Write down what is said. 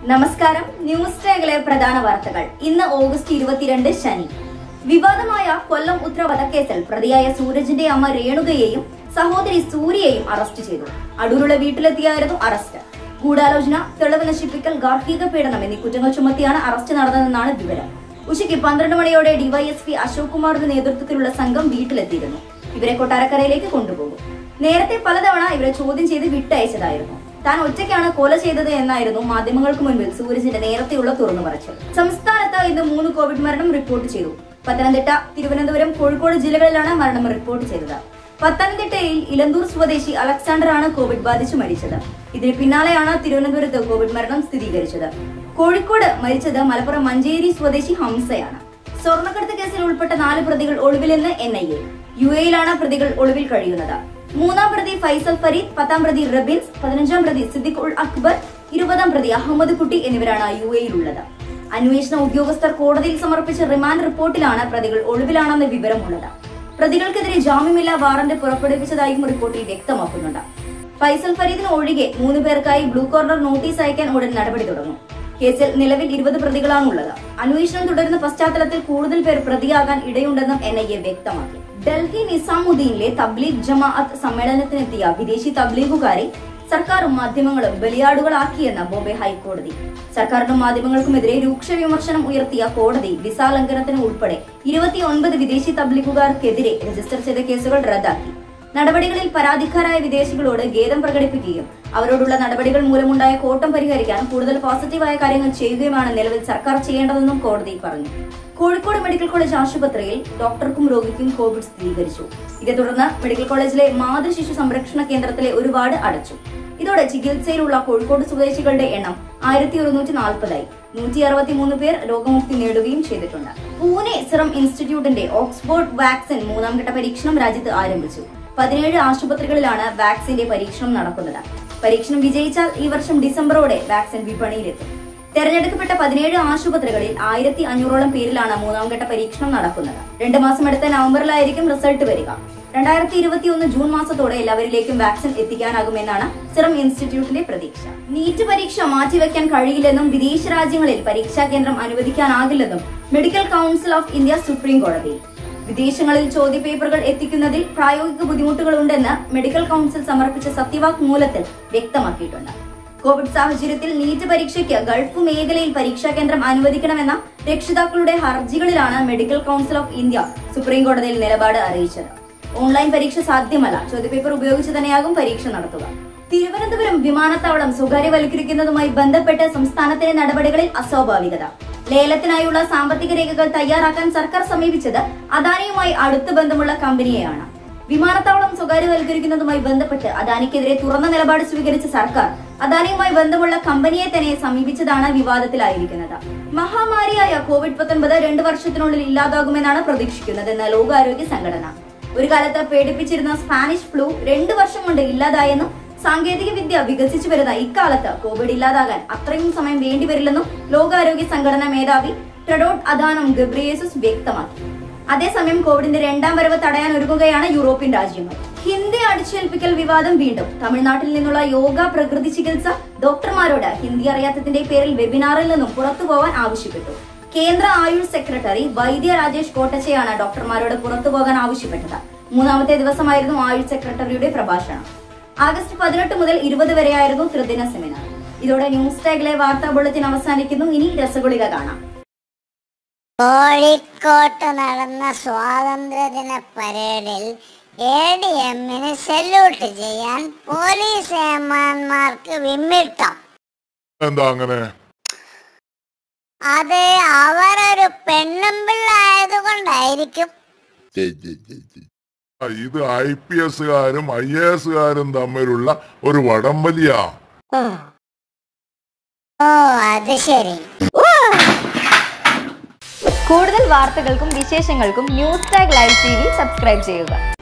നമസ്കാരം ന്യൂസ് ടാഗിലെ പ്രധാന വാർത്തകൾ ഇന്ന് ഓഗസ്റ്റ് ഇരുപത്തിരണ്ട് ശനി വിവാദമായ കൊല്ലം ഉത്ര വധക്കേസിൽ പ്രതിയായ സൂരജിന്റെ അമ്മ രേണുകയെയും സഹോദരി സൂര്യയെയും അറസ്റ്റ് ചെയ്തു അടൂരുള്ള വീട്ടിലെത്തിയായിരുന്നു അറസ്റ്റ് ഗൂഢാലോചന തെളിവ് നശിപ്പിക്കൽ ഗാർഹിക പീഡനം എന്നീ കുറ്റങ്ങൾ ചുമത്തിയാണ് അറസ്റ്റ് നടന്നതെന്നാണ് വിവരം ഉച്ചയ്ക്ക് പന്ത്രണ്ട് മണിയോടെ ഡിവൈഎസ്പി അശോക് കുമാറിന്റെ നേതൃത്വത്തിലുള്ള സംഘം വീട്ടിലെത്തിയിരുന്നു ഇവരെ കൊട്ടാരക്കരയിലേക്ക് കൊണ്ടുപോകും നേരത്തെ പലതവണ ഇവരെ ചോദ്യം ചെയ്ത് വിട്ടയച്ചതായിരുന്നു താൻ ഒറ്റയ്ക്കാണ് കൊല ചെയ്തത് എന്നായിരുന്നു മാധ്യമങ്ങൾക്ക് മുൻപിൽ സൂരജിന്റെ നേരത്തെയുള്ള തുറന്നു പറച്ചൽ സംസ്ഥാനത്ത് ഇന്ന് മൂന്ന് കോവിഡ് മരണം റിപ്പോർട്ട് ചെയ്തു പത്തനംതിട്ട തിരുവനന്തപുരം കോഴിക്കോട് ജില്ലകളിലാണ് മരണം റിപ്പോർട്ട് ചെയ്തത് പത്തനംതിട്ടയിൽ ഇലന്തൂർ സ്വദേശി അലക്സാണ്ടർ ആണ് കോവിഡ് ബാധിച്ച് മരിച്ചത് ഇതിന് പിന്നാലെയാണ് തിരുവനന്തപുരത്ത് കോവിഡ് മരണം സ്ഥിരീകരിച്ചത് കോഴിക്കോട് മരിച്ചത് മലപ്പുറം മഞ്ചേരി സ്വദേശി ഹംസയാണ് സ്വർണ്ണക്കടത്ത് കേസിൽ ഉൾപ്പെട്ട നാല് പ്രതികൾ ഒളിവിലെന്ന് എൻ ഐ എ യു എയിലാണ് പ്രതികൾ ഒളിവിൽ കഴിയുന്നത് മൂന്നാം പ്രതി ഫൈസൽ ഫരീദ് പത്താം പ്രതി റബിൻസ് പതിനഞ്ചാം പ്രതി സിദ്ദിഖ് ഉൾ അക്ബർ ഇരുപതാം പ്രതി അഹമ്മദ് കുട്ടി എന്നിവരാണ് യു എയിലുള്ളത് അന്വേഷണ ഉദ്യോഗസ്ഥർ കോടതിയിൽ സമർപ്പിച്ച റിമാൻഡ് റിപ്പോർട്ടിലാണ് പ്രതികൾ ഒളിവിലാണെന്ന വിവരമുള്ളത് പ്രതികൾക്കെതിരെ ജാമ്യമില്ലാ വാറന്റ് പുറപ്പെടുവിച്ചതായും റിപ്പോർട്ടിൽ വ്യക്തമാക്കുന്നുണ്ട് ഫൈസൽ ഫരീദിന് ഒഴികെ മൂന്ന് പേർക്കായി ബ്ലൂ കോർണർ നോട്ടീസ് അയക്കാൻ ഉടൻ നടപടി തുടങ്ങും കേസിൽ നിലവിൽ ഇരുപത് പ്രതികളാണുള്ളത് അന്വേഷണം തുടരുന്ന പശ്ചാത്തലത്തിൽ കൂടുതൽ പേർ പ്രതിയാകാൻ ഇടയുണ്ടെന്നും എൻ ഐ എ വ്യക്തമാക്കി ഡൽഹി നിസാമുദ്ദീനിലെ തബ്ലീഗ് ജമാഅത്ത് സമ്മേളനത്തിനെത്തിയ വിദേശി തബ്ലീഗുകാരെ സർക്കാരും മാധ്യമങ്ങളും ബലിയാടുകളാക്കിയെന്ന് ബോംബെ ഹൈക്കോടതി സർക്കാരിനും മാധ്യമങ്ങൾക്കുമെതിരെ രൂക്ഷ വിമർശനം ഉയർത്തിയ കോടതി വിസ ലംഘനത്തിന് ഉൾപ്പെടെ ഇരുപത്തിയൊൻപത് വിദേശി തബ്ലീഗുകാർക്കെതിരെ രജിസ്റ്റർ ചെയ്ത കേസുകൾ റദ്ദാക്കി നടപടികളിൽ പരാതിക്കാരായ വിദേശികളോട് ഖേദം പ്രകടിപ്പിക്കുകയും അവരോടുള്ള നടപടികൾ മൂലമുണ്ടായ കോട്ടം പരിഹരിക്കാൻ കൂടുതൽ പോസിറ്റീവായ കാര്യങ്ങൾ ചെയ്യുകയുമാണ് നിലവിൽ സർക്കാർ ചെയ്യേണ്ടതെന്നും കോടതി പറഞ്ഞു കോഴിക്കോട് മെഡിക്കൽ കോളേജ് ആശുപത്രിയിൽ ഡോക്ടർക്കും രോഗിക്കും കോവിഡ് സ്ഥിരീകരിച്ചു ഇതേ തുടർന്ന് മെഡിക്കൽ കോളേജിലെ മാതൃശിശു സംരക്ഷണ കേന്ദ്രത്തിലെ ഒരു വാർഡ് അടച്ചു ഇതോടെ ചികിത്സയിലുള്ള കോഴിക്കോട് സ്വദേശികളുടെ എണ്ണം ആയിരത്തി ഒരുന്നൂറ്റി നാൽപ്പതായി നൂറ്റി അറുപത്തിമൂന്ന് പേർ രോഗമുക്തി നേടുകയും ചെയ്തിട്ടുണ്ട് പൂനെ സിറം ഇൻസ്റ്റിറ്റ്യൂട്ടിന്റെ ഓക്സ്ഫോർഡ് വാക്സിൻ മൂന്നാം ഘട്ട പരീക്ഷണം രാജ്യത്ത് ആരംഭിച്ചു പതിനേഴ് ആശുപത്രികളിലാണ് വാക്സിന്റെ പരീക്ഷണം നടക്കുന്നത് പരീക്ഷണം വിജയിച്ചാൽ ഈ വർഷം ഡിസംബറോടെ വാക്സിൻ വിപണിയിലെത്തും തെരഞ്ഞെടുക്കപ്പെട്ട പതിനേഴ് ആശുപത്രികളിൽ ആയിരത്തി അഞ്ഞൂറോളം പേരിലാണ് മൂന്നാം ഘട്ട പരീക്ഷണം നടക്കുന്നത് രണ്ട് മാസം അടുത്ത നവംബറിലായിരിക്കും റിസൾട്ട് വരിക രണ്ടായിരത്തി ഇരുപത്തിയൊന്ന് ജൂൺ മാസത്തോടെ എല്ലാവരിലേക്കും വാക്സിൻ എത്തിക്കാനാകുമെന്നാണ് സിറം ഇൻസ്റ്റിറ്റ്യൂട്ടിന്റെ പ്രതീക്ഷ നീറ്റ് പരീക്ഷ മാറ്റിവെക്കാൻ കഴിയില്ലെന്നും വിദേശ രാജ്യങ്ങളിൽ പരീക്ഷാ കേന്ദ്രം അനുവദിക്കാനാകില്ലെന്നും medical council of India supreme കോടതിയിൽ വിദേശങ്ങളിൽ ചോദ്യപേപ്പറുകൾ എത്തിക്കുന്നതിൽ പ്രായോഗിക ബുദ്ധിമുട്ടുകളുണ്ടെന്ന് മെഡിക്കൽ കൗൺസിൽ സമർപ്പിച്ച സത്യവാക് മൂലത്തിൽ വ്യക്തമാക്കിയിട്ടുണ്ട് കോവിഡ് സാഹചര്യത്തിൽ നീറ്റ് പരീക്ഷയ്ക്ക് ഗൾഫ് മേഖലയിൽ പരീക്ഷാ കേന്ദ്രം അനുവദിക്കണമെന്ന രക്ഷിതാക്കളുടെ ഹർജികളിലാണ് medical council of India supreme കോടതിയിൽ നിലപാട് അറിയിച്ചത് ഓൺലൈൻ പരീക്ഷ സാധ്യമല്ല ചോദ്യപേപ്പർ ഉപയോഗിച്ച് തന്നെയാകും പരീക്ഷ നടത്തുക തിരുവനന്തപുരം വിമാനത്താവളം സ്വകാര്യവൽക്കരിക്കുന്നതുമായി ബന്ധപ്പെട്ട് സംസ്ഥാനത്തിലെ നടപടികളിൽ അസ്വാഭാവികത ലേലത്തിനായുള്ള സാമ്പത്തിക രേഖകൾ തയ്യാറാക്കാൻ സർക്കാർ സമീപിച്ചത് അദാനിയുമായി അടുത്ത ബന്ധമുള്ള കമ്പനിയെയാണ് വിമാനത്താവളം സ്വകാര്യവൽക്കരിക്കുന്നതുമായി ബന്ധപ്പെട്ട് അദാനിക്കെതിരെ തുറന്ന നിലപാട് സ്വീകരിച്ച സർക്കാർ അദാനിയുമായി ബന്ധമുള്ള കമ്പനിയെ തന്നെ സമീപിച്ചതാണ് വിവാദത്തിലായിരിക്കുന്നത് മഹാമാരിയായ കോവിഡ് പത്തൊൻപത് രണ്ടു വർഷത്തിനുള്ളിൽ ഇല്ലാതാകുമെന്നാണ് പ്രതീക്ഷിക്കുന്നതെന്ന് ലോകാരോഗ്യ സംഘടന ഒരു കാലത്ത് പേടിപ്പിച്ചിരുന്ന സ്പാനിഷ് ഫ്ലൂ രണ്ടു വർഷം കൊണ്ട് ഇല്ലാതായെന്നും സാങ്കേതിക വിദ്യ വികസിച്ചു വരുന്ന ഇക്കാലത്ത് കോവിഡ് ഇല്ലാതാകാൻ അത്രയും സമയം വേണ്ടിവരില്ലെന്നും ലോകാരോഗ്യ സംഘടനാ മേധാവി ട്രെഡോട്ട് അദാനം ഗബ്രിയേസസ് വ്യക്തമാക്കി അതേസമയം കോവിഡിന്റെ രണ്ടാം വരവ് തടയാൻ ഒരുങ്ങുകയാണ് യൂറോപ്യൻ രാജ്യങ്ങൾ ഹിന്ദി അടിച്ചേൽപ്പിക്കൽ വിവാദം വീണ്ടും തമിഴ്നാട്ടിൽ നിന്നുള്ള യോഗ പ്രകൃതി ചികിത്സ ഡോക്ടർമാരോട് ഹിന്ദി അറിയാത്തതിന്റെ പേരിൽ വെബിനാറിൽ നിന്നും പുറത്തു പോകാൻ ആവശ്യപ്പെട്ടു കേന്ദ്ര ആയുഷ് സെക്രട്ടറി വൈദ്യ രാജേഷ് കോട്ടച്ചയാണ് ഡോക്ടർമാരോട് പുറത്തു പോകാൻ ആവശ്യപ്പെട്ടത് മൂന്നാമത്തെ ദിവസമായിരുന്നു ആയുഷ് സെക്രട്ടറിയുടെ പ്രഭാഷണം ആഗസ്റ്റ് പതിനെട്ട് മുതൽ ഇരുപത് വരെയായിരുന്നു ത്രിദിന സെമിനാർ ഇതോടെ ന്യൂസ് ടാഗിലെ വാർത്താ ബുള്ളറ്റിൻ അവസാനിക്കുന്നു ഇനി രസഗുളിക കാണാം കോഴിക്കോട്ട് നടന്ന സ്വാതന്ത്ര്യദിന പരേഡിൽ എ ഡി എമ്മിന് സെല്യൂട്ട് ചെയ്യാൻ പോലീസ് ഏമാന്മാർക്ക് വിമ്മിട്ടം എന്താ അങ്ങനെ അത് അവരൊരു പെണ്ണും പിള്ളായതുകൊണ്ടായിരിക്കും ആ, ഇത് ഐ പി എസുകാരും ഐ എ എസുകാരും തമ്മിലുള്ള ഒരു വടംവലിയാ ഓ അത് ശരി കൂടുതൽ വാർത്തകൾക്കും വിശേഷങ്ങൾക്കും news tag live T V subscribe ചെയ്യുക